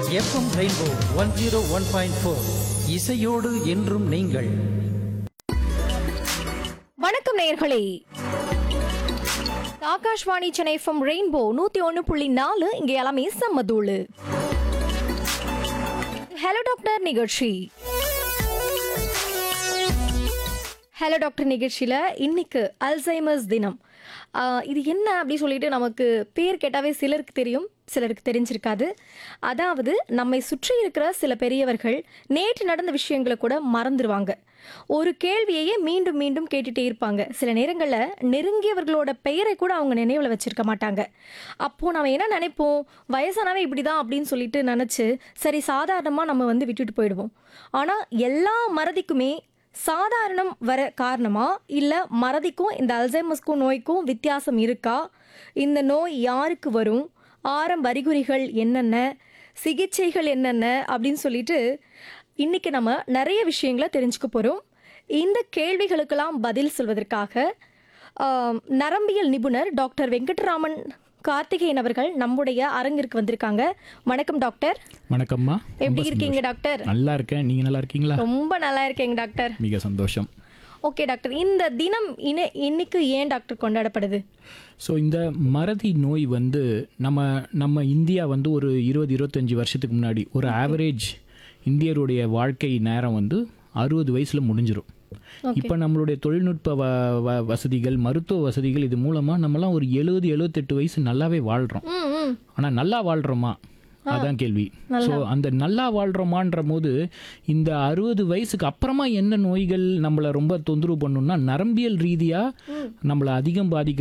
FM rainbow one zero one point four இசையோடு என்றும் நீங்கள் வணக்கம் நேயர்களே ஆகாஷ்வாணி சென்னை எஃப்எம் ரெயின்போ நூத்தி ஒன்று புள்ளி நாலு இங்கே எல்லாமே சம்மதூளு ஹலோ டாக்டர் நிகழ்ச்சி ஹலோ டாக்டர் நிகழ்ச்சியில் இன்னைக்கு அல்சைமர்ஸ் தினம் ஆஹ் இது என்ன அப்படி சொல்லிட்டு நமக்கு பேர் கேட்டாவே சிலருக்கு தெரியும் சிலருக்கு தெரிஞ்சிருக்காது அதாவது நம்மை சுற்றி இருக்கிற சில பெரியவர்கள் நேற்று நடந்த விஷயங்களை கூட மறந்துடுவாங்க ஒரு கேள்வியையே மீண்டும் மீண்டும் கேட்டுட்டே இருப்பாங்க சில நேரங்களில் நெருங்கியவர்களோட பெயரை கூட அவங்க நினைவில் வச்சிருக்க மாட்டாங்க அப்போது நம்ம என்ன நினைப்போம் வயசானவே இப்படி தான் அப்படின்னு சொல்லிட்டு நினச்சி சரி சாதாரணமாக நம்ம வந்து விட்டுட்டு போயிடுவோம் ஆனால் எல்லா மறதிக்குமே சாதாரணம் வர காரணமா இல்லை மறதிக்கும் இந்த அல்சைமஸ்க்கும் நோய்க்கும் வித்தியாசம் இருக்கா இந்த நோய் யாருக்கு வரும் ஆரம்ப அறிகுறிகள் என்னென்ன சிகிச்சைகள் என்னென்ன அப்படின்னு சொல்லிட்டு இன்னைக்கு நம்ம நிறைய விஷயங்களை தெரிஞ்சுக்க போகிறோம் இந்த கேள்விகளுக்கெல்லாம் பதில் சொல்வதற்காக ஆம், நரம்பியல் நிபுணர் டாக்டர் வெங்கட்ராமன் கார்த்திகேயன் அவர்கள் நம்முடைய அரங்கிற்கு வந்திருக்காங்க வணக்கம் டாக்டர் வணக்கம்மா எப்படி ரொம்ப இருக்கீங்க சந்தோஷம். டாக்டர் நல்லா இருக்கேன் நீங்க நல்லா இருக்கீங்களா ரொம்ப நல்லா இருக்கேங்க டாக்டர் மிக சந்தோஷம் ஓகே டாக்டர் இந்த தினம் இன இன்னைக்கு ஏன் டாக்டர் கொண்டாடப்படுது ஸோ இந்த மறதி நோய் வந்து நம்ம நம்ம இந்தியா வந்து ஒரு இருபது இருபத்தஞ்சி வருஷத்துக்கு முன்னாடி ஒரு ஆவரேஜ் இந்தியருடைய வாழ்க்கை நேரம் வந்து அறுபது வயசில் முடிஞ்சிரும் இப்போ நம்மளுடைய தொழில்நுட்ப வ வ- வசதிகள் மருத்துவ வசதிகள் இது மூலமாக நம்மலாம் ஒரு எழுபது எழுபத்தெட்டு வயசு நல்லாவே வாழ்கிறோம் ம் ம் ஆனால் நல்லா வாழ்கிறோமா அதான் கேள்வி ஸோ அந்த நல்லா வாழ்கிறோமான்ற போது இந்த அறுபது வயசுக்கு அப்புறமா என்ன நோய்கள் நம்மளை ரொம்ப தொந்தரவு பண்ணும்னா நரம்பியல் ரீதியாக நம்மளை அதிகம் பாதிக்க